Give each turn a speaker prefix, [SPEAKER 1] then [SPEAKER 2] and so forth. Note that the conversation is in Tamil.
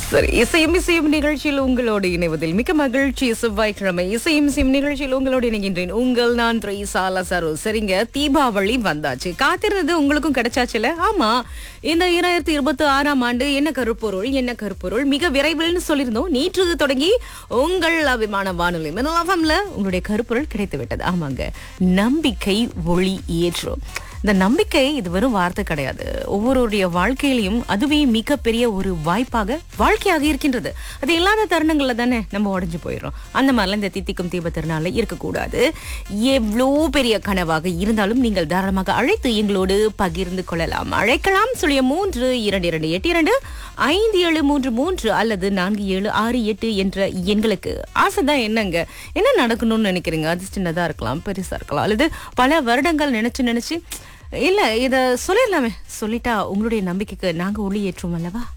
[SPEAKER 1] சரி இசையும் இசையும் நிகழ்ச்சியில் உங்களோடு இணைவதில் மிக்க மகிழ்ச்சி செவ்வாய்க்கிழமை இசையும் இசையும் நிகழ்ச்சியில் உங்களோடு இணைகின்றேன் உங்கள் நான் த்ரீசால சரு சரிங்க தீபாவளி வந்தாச்சு காத்திருந்தது உங்களுக்கும் கிடைச்சாச்சுல ஆமா இந்த இரண்டாயிரத்தி இருபத்தி ஆறாம் ஆண்டு என்ன கருப்பொருள் என்ன கருப்பொருள் மிக விரைவில்னு சொல்லியிருந்தோம் நேற்று தொடங்கி உங்கள் அபிமான வானொலி மினலாஃபம்ல உங்களுடைய கருப்பொருள் கிடைத்து விட்டது ஆமாங்க நம்பிக்கை ஒளி ஏற்றும் இந்த நம்பிக்கை இது வெறும் வார்த்தை கிடையாது ஒவ்வொருடைய வாழ்க்கையிலையும் அதுவே மிகப்பெரிய ஒரு வாய்ப்பாக வாழ்க்கையாக இருக்கின்றது அது இல்லாத தருணங்கள்ல தானே நம்ம உடைஞ்சு போயிடுறோம் அந்த மாதிரிலாம் இந்த தித்திக்கும் தீப திருநாள்ல இருக்கக்கூடாது எவ்வளோ பெரிய கனவாக இருந்தாலும் நீங்கள் தாராளமாக அழைத்து எங்களோடு பகிர்ந்து கொள்ளலாம் அழைக்கலாம் சொல்லிய மூன்று இரண்டு இரண்டு எட்டு இரண்டு ஐந்து ஏழு மூன்று மூன்று அல்லது நான்கு ஏழு ஆறு எட்டு என்ற எண்களுக்கு ஆசைதான் என்னங்க என்ன நடக்கணும்னு நினைக்கிறீங்க அது சின்னதா இருக்கலாம் பெருசா இருக்கலாம் அல்லது பல வருடங்கள் நினைச்சு நினைச்சு இல்ல இத சொல்லிடலாமே சொல்லிட்டா உங்களுடைய நம்பிக்கைக்கு நாங்க ஒளி ஏற்றுவோம் அல்லவா